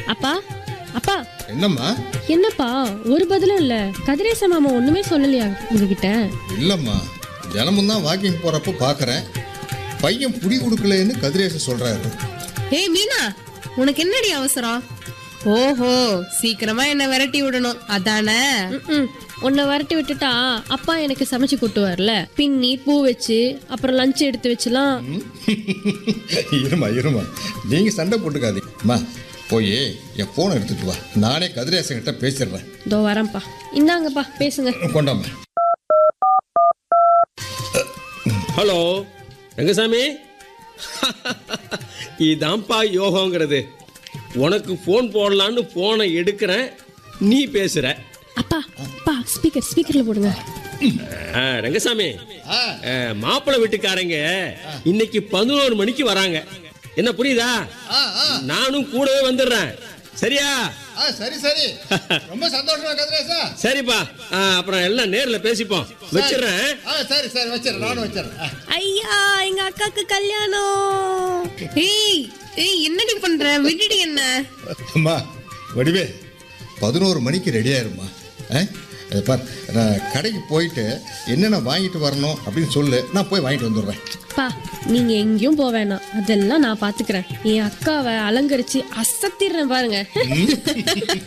அப்பா அப்பா என்னம்மா என்னப்பா ஒரு பதிலும் இல்ல கதிரேச மாமா ஒண்ணுமே சொல்லலையா உங்ககிட்ட இல்லம்மா தினமும் தான் வாக்கிங் போறப்ப பார்க்கறேன் பையன் புடி கொடுக்கலன்னு கதிரேச சொல்றாரு ஏய் மீனா உனக்கு என்னடி அவசரம் ஓஹோ சீக்கிரமா என்ன விரட்டி விடணும் அதானே ம்ம். உன்னை வரட்டி விட்டுட்டா அப்பா எனக்கு சமைச்சு கூட்டுவார்ல பின்னி பூ வச்சு அப்புறம் லஞ்ச் எடுத்து வச்சுலாம் இருமா இருமா நீங்க சண்டை போட்டுக்காதீங்க அம்மா போய் என் போனை எடுத்துட்டு வா நானே கதிரேசன் கிட்ட பேசிடுறேன் இதோ வரேன்ப்பா இந்தாங்கப்பா பேசுங்க கொண்டாம்மா ஹலோ ரங்கசாமி இதான்ப்பா யோகங்கிறது உனக்கு ஃபோன் போடலான்னு ஃபோனை எடுக்கிறேன் நீ பேசுற அப்பா அப்பா ஸ்பீக்கர் ஸ்பீக்கர்ல போடுங்க ஆ, ரங்கசாமி ஆ, மாப்பிள்ளை வீட்டுக்காரங்க இன்னைக்கு பதினோரு மணிக்கு வராங்க என்ன புரியுதா ஆ, ஆ, நானும் கூடவே வந்துடுறேன் சரியா ஆ, சரி சரி ரொம்ப சந்தோஷமா கதிரேசா சரிப்பா ஆ, அப்புறம் எல்லாம் நேர்ல பேசிப்போம் வச்சிடுறேன் ஆ சரி சரி வச்சிடறேன் நானும் வச்சிடறேன் ஆ. ஐயா எங்க அக்காக்கு கல்யாணம் ஏய் ஏய் என்னடி பண்ற விட்டுடி என்ன அம்மா வடிவே பதினோரு மணிக்கு ரெடி ஆயிரும்மா ஆ இதை பார் நான் கடைக்கு போயிட்டு என்னென்ன வாங்கிட்டு வரணும் அப்படின்னு சொல்லு நான் போய் வாங்கிட்டு வந்துடுறேன் அப்பா நீங்க எங்கேயும் போக வேணாம் அதெல்லாம் நான் பாத்துக்கிறேன் என் அக்காவை அலங்கரிச்சு அசத்திடுறேன் பாருங்க